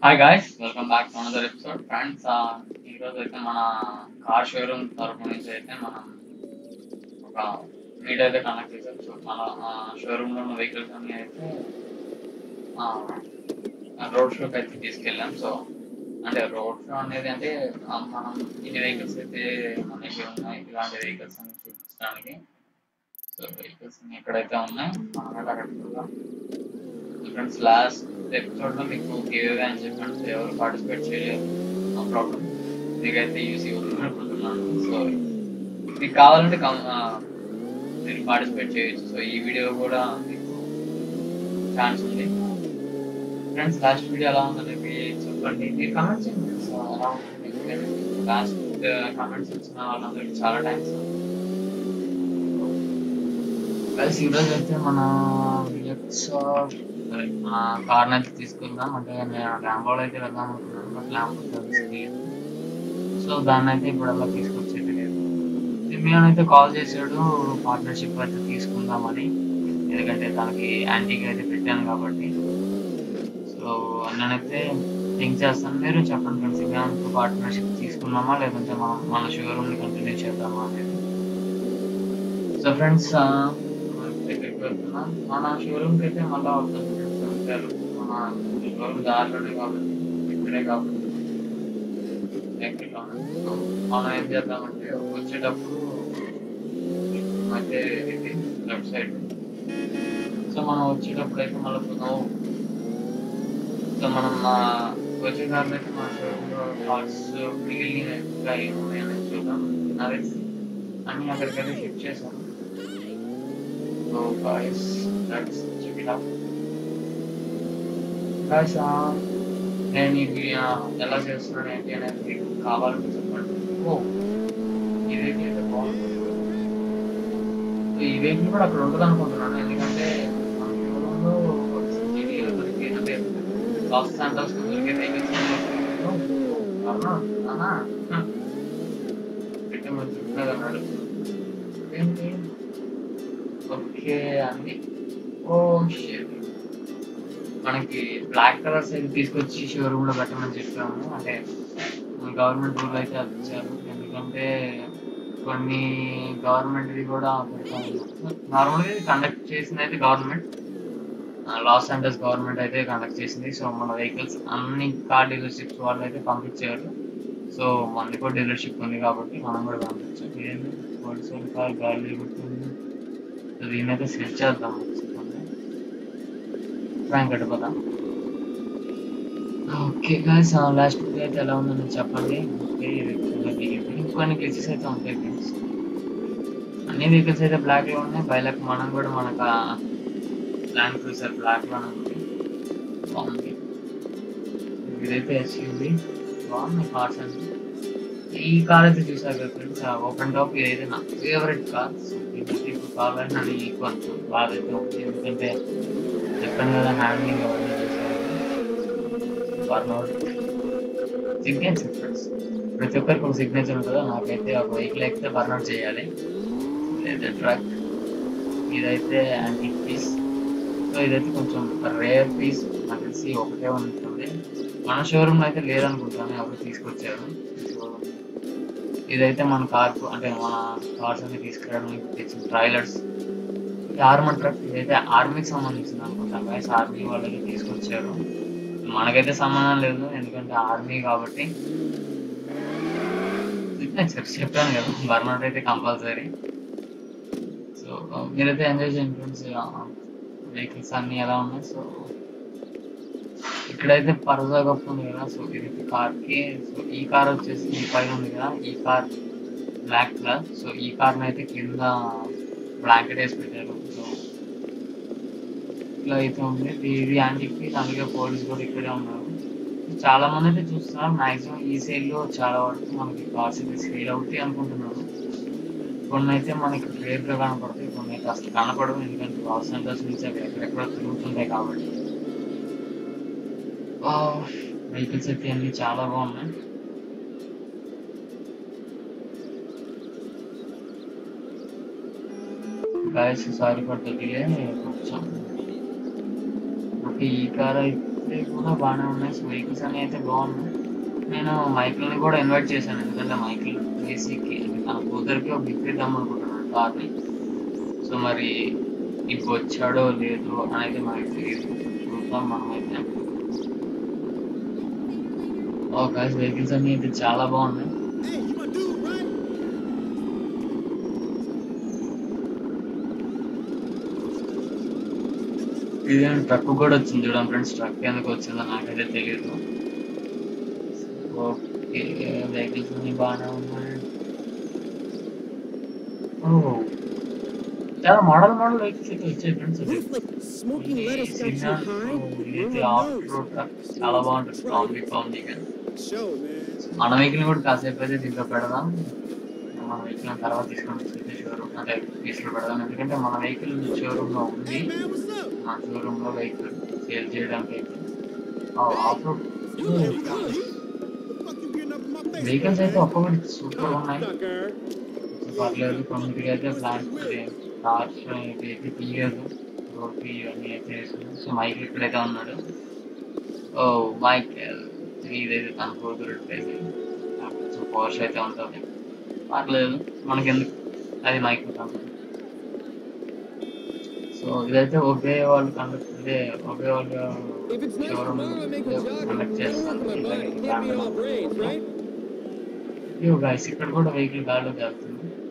Hi guys welcome back to another episode friends ఈ రోజు అయితే మన కార్ షోరూమ్ తరపు నుంచి అయితే మనం ఒక మీట్ అయితే కనెక్ట్ చేసాం సో మన షోరూమ్ లో ఉన్న వెహికల్స్ అన్ని అయితే రోడ్ షోకి అయితే తీసుకెళ్ళాం సో అంటే రోడ్ షో అనేది అంటే ఆ, మనం ఇన్ని వెహికల్స్ అయితే మనకి ఉన్నాయి ఇలాంటి వెహికల్స్ అని చూపించడానికి సో వెహికల్స్ ఎక్కడైతే ఉన్నాయి మనం అయితే అక్కడికి వెళ్దాం ఫ్రెండ్స్ లాస్ట్ ఎపిసోడ్ లో మీకు గివ్ అని చెప్పండి ఎవరు పార్టిసిపేట్ చేయలేదు నో ప్రాబ్లం మీకైతే యూస్ అనుకుంటున్నాను సో మీకు కావాలంటే కం- ఆ, మీరు పార్టిసిపేట్ చేయొచ్చు సో ఈ వీడియో కూడా మీకు ఛాన్స్ ఉంది ఫ్రెండ్స్ లాస్ట్ వీడియో ఎలా ఉందనేది చెప్పండి మీరు కమెంట్స్ చేయండి సో ఎలా ఉంది లాస్ట్ కమెంట్స్ ఇచ్చిన వాళ్ళందరికీ చాలా థ్యాంక్స్ కలిసి ఈరోజు అయితే మన విఎక్స్ మన కార్ని అయితే తీసుకుందాం అంటే నేను ల్యాంబోలో అయితే వెళ్దాం అనుకున్నాను బట్ ల్యాంబో సర్వీస్ లేదు సో దాన్ని అయితే ఇప్పుడు అలా తీసుకొచ్చేది లేదు సిమియాన్ అయితే కాల్ చేశాడు పార్ట్నర్షిప్ అయితే తీసుకుందామని ఎందుకంటే తనకి యాంటీగా అయితే పెట్టాను కాబట్టి సో నేనైతే థింక్ చేస్తాను మీరు చెప్పండి ఫ్రెండ్స్ సిమియాన్ పార్ట్నర్షిప్ తీసుకుందామా లేదంటే మనం మన షోరూమ్ని కంటిన్యూ చేద్దామా అనేది సో ఫ్రెండ్స్ దగ్గరికి వెళ్తున్నాం మన షోరూమ్కి అయితే మళ్ళీ వద్దాం ఫ్రెండ్స్ అంటారు మన షోరూమ్ దారిలోనే కాబట్టి ఇక్కడే కాబట్టి దగ్గరలో సో మనం ఏం చేద్దామంటే వచ్చేటప్పుడు అయితే ఇది లెఫ్ట్ సైడ్ సో మనం వచ్చేటప్పుడు అయితే మళ్ళీ పోదాం సో మనం మా వచ్చే దారిలో అయితే మా షోరూమ్లో పార్ట్స్ మిగిలిన ఇంకా ఏమున్నాయని చూద్దాం అదే అన్ని అక్కడికైతే షిఫ్ట్ చేశాను so guys let's check it out guys నేను ఈ వీడియో ఎలా చేస్తున్నాను ఏంటి అనేది మీకు కావాలంటే చెప్పండి ఓ ఈ వెహికల్ అయితే బాగుంది సో ఈ వెహికల్ కూడా అక్కడ ఉంటుంది అనుకుంటున్నాను ఎందుకంటే మన షోరూంలో జీడీలో దొరికే అంటే లాస్ శాంటోస్ దొరికే వెహికల్స్ అన్నా పెట్టే మంచి చెప్తున్నది అన్నాడు ఏంటి ఓకే అన్ని ఓ షిట్ మనకి బ్లాక్ కలర్స్ అయితే తీసుకొచ్చి షోరూమ్ లో పెట్టమని చెప్పాము అంటే గవర్నమెంట్ రూల్ అయితే అది ఇచ్చారు ఎందుకంటే కొన్ని గవర్నమెంట్ కూడా నార్మల్గా ఇది కండక్ట్ చేసింది అయితే గవర్నమెంట్ లాస్ ఏంజల్స్ గవర్నమెంట్ అయితే కండక్ట్ చేసింది సో మన వెహికల్స్ అన్ని కార్ డీలర్షిప్స్ వాళ్ళు అయితే పంపించారు సో మనది కూడా డీలర్షిప్ ఉంది కాబట్టి మనం కూడా పంపించాం ఏంటి పోలీసు కార్ గాలి కొడుతుంది సో దీని అయితే సెట్ చేద్దాం ర్యాంక్ గడిపోదాం ఓకే గాయస్ లాస్ట్ వీడియో అయితే ఎలా ఉందని చెప్పండి ఓకే ఇది చాలా దిగింది ఇంకొన్ని కేసెస్ అయితే ఉంటాయి ఫ్రెండ్స్ అన్ని వెహికల్స్ అయితే బ్లాక్ లో ఉన్నాయి బయలకు మనం కూడా మనకు ల్యాండ్ క్రూజర్ బ్లాక్ లో ఉంది బాగుంది ఇదైతే ఎస్యూవి బాగుంది కార్స్ అండి ఈ కార్ అయితే చూసారు కదా ఫ్రెండ్స్ ఓపెన్ టాప్ ఇదైతే నా ఫేవరెట్ కార్ సో ఇదైతే ఇప్పుడు కావాలని అది కొంచెం బాధ అయితే ఉంది ఎందుకంటే చెప్పాను కదా హ్యాండ్లింగ్ అవన్నీ చేశారు బర్నౌట్ సిగ్నేచర్ ఫ్రెండ్స్ ప్రతి ఒక్కరికి ఒక సిగ్నేచర్ ఉంటుందో నాకైతే ఒక వెహికల్ ఎక్కితే బర్నౌట్ చేయాలి లేదా ట్రక్ ఇదైతే యాంటిక్ పీస్ సో ఇదైతే కొంచెం రేర్ పీస్ నాకు తెలిసి ఒకటే ఉంటుంది మన షోరూమ్ అయితే లేదనుకుంటాను ఎవరు తీసుకొచ్చారు సో ఇదైతే మన కార్ అంటే మన కార్స్ అన్ని తీసుకురావడానికి తెచ్చిన ట్రైలర్స్ ఆర్మర్ ట్రక్ ఇదైతే ఆర్మీకి సంబంధించింది అనుకుంటాను గైస్ ఆర్మీ వాళ్ళకి తీసుకొచ్చారు మనకైతే సంబంధం లేదు ఎందుకంటే ఆర్మీ కాబట్టి సిగ్నేచర్ చెప్పాను కదా బర్నౌట్ అయితే కంపల్సరీ సో మీరైతే ఎంజాయ్ చేయండి ఫ్రెండ్స్ వెహికల్స్ అన్ని ఎలా ఉన్నాయి సో ఇక్కడైతే పరదా గొప్ప ఉంది కదా సో ఇది కార్ కి సో ఈ కార్ వచ్చేసి ఈ పైన ఉంది కదా ఈ కార్ బ్లాక్ కలర్ సో ఈ కార్ అయితే కింద బ్లాంకెట్ వేసి పెట్టారు సో ఇట్లా అయితే ఉంది ఇది- ఇది యాంటిక్ పీస్ అందుకే పోలీస్ కూడా ఇక్కడే ఉన్నారు చాలా మంది అయితే చూస్తున్నారు మాక్సిమం ఈ సైడ్ లో చాలా వరకు మనకి కార్స్ అయితే సేల్ అవుతాయి అనుకుంటున్నాను కొన్ని అయితే మనకి రేర్ గా కనపడతాయి కొన్ని అయితే అసలు కనపడవు ఎందుకంటే లాస్ సెంటర్స్ నుంచి అవి ఎక్కడెక్కడ తిరుగుతుంటాయి కాబట్టి వెహికల్స్ అయితే అన్ని చాలా బాగున్నాయి guys sorry for the delay కొంచెం ఓకే ఈ కార్ అయితే కూడా బాగానే ఉన్నాయి సో వెహికల్స్ అన్ని అయితే బాగున్నాయి నేను మైకిల్ని కూడా ఇన్వైట్ చేశాను ఎందుకంటే మైకిల్ ఏసీకి తన కూతురికి ఒక గిఫ్ట్ ఇద్దాం అనుకుంటున్నాను కార్ని సో మరి ఇప్పుడు వచ్చాడో లేదో అనేది మనకి తెలియదు చూద్దాం మనమైతే ఓ గాయస్ వెహికల్స్ అన్ని అయితే చాలా బాగున్నాయి Hey, you my dude, right? ఇది ట్రక్ కూడా వచ్చింది చూడండి ఫ్రెండ్స్ ట్రక్ ఎందుకు వచ్చిందో నాకైతే తెలియదు ఓకే వెహికల్స్ అన్ని బాగానే ఉన్నాయి ఓ చాలా మోడల్ మోడల్ వెహికల్స్ అయితే వచ్చాయి friends Roof like smoking lettuce got too high. ఇదైతే We're off on the road road. Truck చాలా బాగుంటుంది కామెడీ కామెడీగా Show, man. మన వెహికల్ కూడా కాసేపు అయితే దీంట్లో పెడదాం మన వెహికల్ తర్వాత తీసుకొని వచ్చి షోరూమ్ అంటే తీసుకుని పెడదాం ఎందుకంటే మన వెహికల్ షోరూమ్ లో ఉంది Hey, man, what's up? మన షోరూమ్ లో వెహికల్ సేల్ చేయడానికి అయితే off road Hey, we got you. What the fuck you getting up in my face? Vehicles అయితే ఒక్కొక్కటి సూపర్ ఉన్నాయి Sucker. పర్లేదు కొన్నిటికి అయితే ప్లాన్ కార్స్ ఇది అయితే తీయదు రోడ్కి ఇవన్నీ అయితే వేసుకున్నాం సో మైక్ ఇక్కడైతే ఉన్నాడు ఓ మైక్ ఇదైతే తన కూతురు అయితే సో పోర్ష్ అయితే ఉంటుంది పర్లేదు మనకెందుకు అది మైక్ సో ఇదైతే ఒకే వాళ్ళు కండక్ట్ ఇదే ఒకే వాళ్ళు If it's nice showroom tomorrow, make a jog. Conduct చేస్తారు My body can't be all brains, right? ఇవ్వ గాయస్ ఇక్కడ కూడా వెహికల్ గాల్లో వెళ్తుంది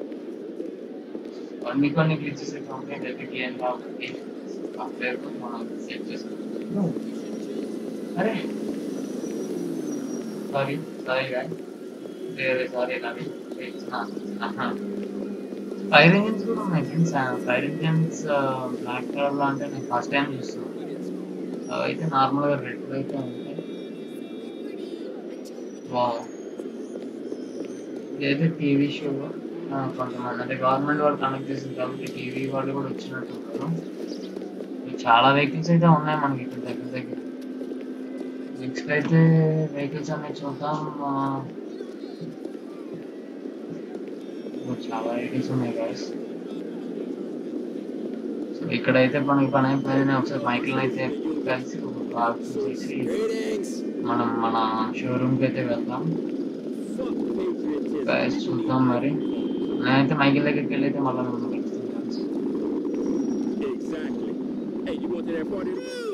కొన్ని కొన్ని గ్లిచెస్ కంప్లైంట్ అయితే గేమ్ కాబట్టి కంప్లీట్ మనం సెట్ చేసుకుంటాం అరే సారీ సారీ గాయ్ వేరే సారీ నాది ఫైర్ ఇంజిన్స్ కూడా ఉన్నాయి friends fire engines black colour లో అంటే నేను ఫస్ట్ టైం చూస్తున్నాను అవి అయితే నార్మల్గా రెడ్ అయితే ఉంటాయి వావ్ ఇదైతే టీవీ షో కొంతమంది అంటే గవర్నమెంట్ వాళ్ళు కనెక్ట్ చేసింది కాబట్టి టీవీ వాళ్ళు కూడా వచ్చినట్టు ఉన్నారు చాలా వెహికల్స్ అయితే ఉన్నాయి మనకి ఇక్కడ దగ్గర దగ్గర నెక్స్ట్ అయితే వెహికల్స్ అన్ని చూద్దాం ఆ, ఓ, చాలా వెహికల్స్ ఉన్నాయి గాయస్ సో ఇక్కడైతే మనకి పని అయిపోయింది ఒకసారి మైకిల్ అయితే కలిసి ఒక పార్క్ చేసి Greetings. మనం మన షోరూమ్కి అయితే వెళ్దాం Fuck patriotism. గైస్ చూద్దాం మరి నేనైతే మైకిల్ దగ్గరికి వెళ్ళి అయితే మళ్ళీ మిమ్మల్ని కలుస్తాను Exactly. Hey, you want to that party?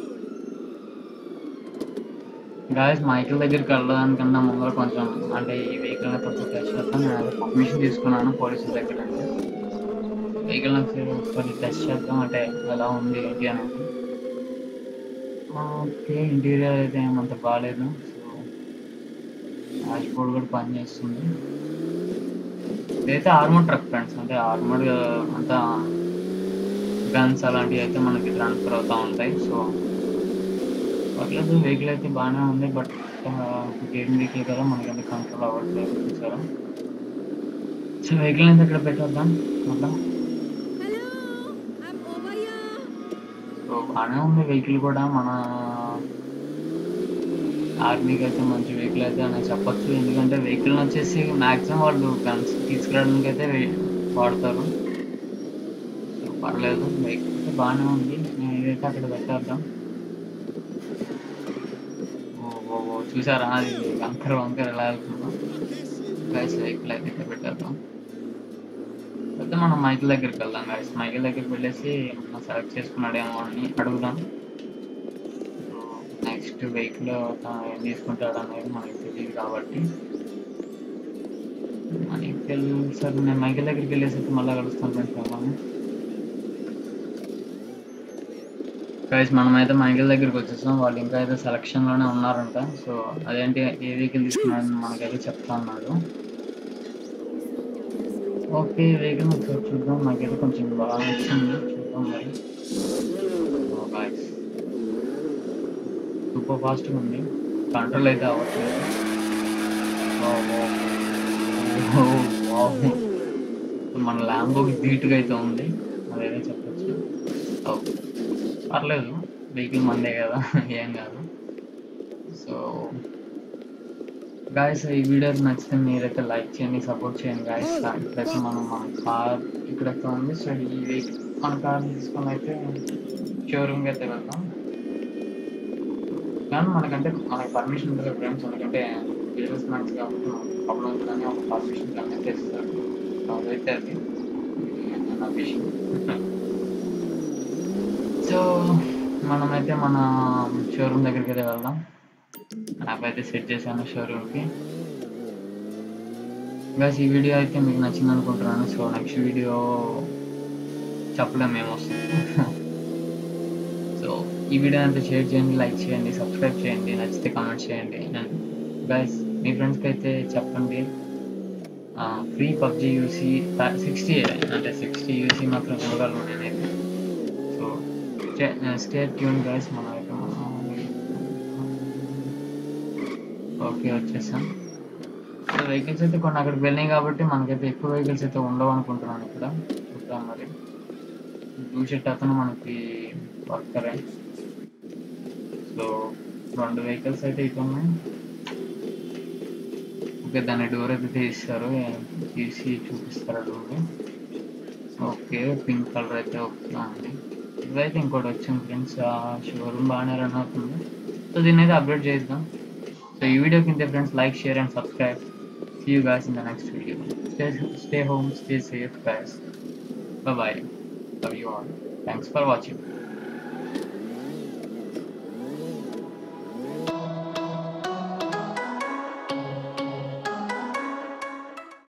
Guys Michael దగ్గరికి వెళ్ళడానికన్నా ముందర కొంచెం అంటే ఈ వెహికల్ కొంచెం టెస్ట్ చేస్తాం నేను అదే పర్మిషన్ తీసుకున్నాను పోలీసుల దగ్గర అంటే వెహికల్ ఒకసారి టెస్ట్ చేద్దాం అంటే ఎలా ఉంది ఏంటి అని ఓకే ఇంటీరియర్ అయితే ఏమంత బాగాలేదు సో డాష్ బోర్డ్ కూడా పనిచేస్తుంది ఇదైతే ఆర్మర్ ట్రక్ ఫ్రెండ్స్ అంటే ఆర్మర్ అంతా గన్స్ అలాంటివి అయితే మనకి ట్రాన్స్ఫర్ అవుతూ ఉంటాయి సో పర్లేదు వెహికల్ అయితే బాగానే ఉంది బట్ గేమ్ వెహికల్ కదా మనకి ఎంత కంట్రోల్ అవ్వట్లేదు చూసారా సో వెహికల్ అయితే ఇక్కడ పెట్టేద్దాం మళ్ళా Hello, I'm over here. So బాగానే ఉంది వెహికల్ కూడా మన ఆర్మీకి అయితే మంచి వెహికల్ అయితే అని చెప్పొచ్చు ఎందుకంటే వెహికల్ వచ్చేసి మ్యాక్సిమం వాళ్ళు గన్స్ తీసుకురావడానికి అయితే వే- వాడతారు సో పర్లేదు వెహికల్ అయితే బాగానే ఉంది నేను ఇదైతే అక్కడ పెట్టేద్దాం ఓ ఓ ఓ చూసారా అది వంకర వంకర ఎలా వెళ్తుందో గైస్ వెహికల్ అయితే ఇక్కడ పెట్టేద్దాం అయితే మనం మైకిల్ దగ్గరికి వెళ్దాం గైస్ మైకిల్ దగ్గరికి వెళ్ళేసి మనం సెలెక్ట్ చేసుకున్నాడేమో అని అడుగుదాం నెక్స్ట్ వెహికల్ ఏం తీసుకుంటాడు అనేది మనకి తెలియదు కాబట్టి మైకిల్ సార్ నేను మైకిల్ దగ్గరికి వెళ్ళేసి అయితే మళ్ళీ కలుస్తాను ఫ్రెండ్స్ మిమ్మల్ని గైస్ మనమైతే మైకిల్ దగ్గరికి వచ్చేసాం వాళ్ళు ఇంకా అయితే సెలక్షన్ లోనే ఉన్నారంట సో అదేంటి ఏ వెహికల్ తీసుకున్నాడని మనకైతే చెప్తా అన్నాడు ఓకే వెహికల్ ఒకసారి చూద్దాం నాకైతే కొంచెం బాగా నచ్చింది చూద్దాం మరి సూపర్ ఫాస్ట్గా ఉంది కంట్రోల్ అయితే అవ్వట్లేదు ఓ, ఓ. ఓ, వావ్. మన ల్యాంబోకి ధీటుగా అయితే ఉంది అదైతే చెప్పచ్చు ఓ, పర్లేదు వెహికల్ మందే కదా ఏం కాదు సో గాయస్ ఈ వీడియో నచ్చితే మీరైతే లైక్ చేయండి సపోర్ట్ చేయండి గాయస్ ఇప్పుడైతే మనం మన కార్ ఇక్కడైతే ఉంది సో ఈ వెహికల్ మన కార్ తీసుకొని అయితే షోరూమ్కి అయితే వెళ్దాం కానీ మనకంటే మనకి పర్మిషన్ ఉంటుంది ఫ్రెండ్స్ ఎందుకంటే బిజినెస్ మ్యాన్స్ కాబట్టి ప్రాబ్లం ఉంటుందని ఒక పర్మిషన్ కానీ తెస్తారు అదైతే అది నా విషయం సో మనమైతే మన షోరూమ్ దగ్గరికి అయితే వెళ్దాం యాప్ అయితే సెట్ చేశాను షోరూమ్కి గైస్ ఈ వీడియో అయితే మీకు నచ్చింది అనుకుంటున్నాను సో నెక్స్ట్ వీడియో చెప్పలేం మేము వస్తుంది సో ఈ వీడియో అంతా షేర్ చేయండి లైక్ చేయండి సబ్స్క్రైబ్ చేయండి నచ్చితే కామెంట్ చేయండి అండ్ గైస్ మీ ఫ్రెండ్స్కి అయితే చెప్పండి ఫ్రీ పబ్జి యూసీ సిక్స్టీ అంటే సిక్స్టీ యూసీ మాత్రం ఇవ్వగలను నేనైతే సో స్టే ట్యూన్ గైస్ మనం అయితే ఓకే వచ్చేసాం సో వెహికల్స్ అయితే కొన్ని అక్కడికి వెళ్ళినాయి కాబట్టి మనకైతే ఎక్కువ వెహికల్స్ అయితే ఉండవు అనుకుంటున్నాను ఇక్కడ చూద్దాం మరి బ్లూ షర్ట్ అతను మనకి వర్కరే సో రెండు వెహికల్స్ అయితే ఇటు ఉన్నాయి ఓకే దాని డోర్ అయితే తీస్తారు తీసి చూపిస్తారు డోర్ ఓకే పింక్ కలర్ అయితే ఓకే ఉంది ఇవైతే ఇంకోటి వచ్చింది ఫ్రెండ్స్ ఆ షోరూమ్ బాగానే రన్ అవుతుంది సో దీన్ని అయితే అప్డేట్ చేద్దాం సో ఈ వీడియో కింద friends like share and subscribe see you guys in the next video stay stay home stay safe guys bye bye love you all thanks for watching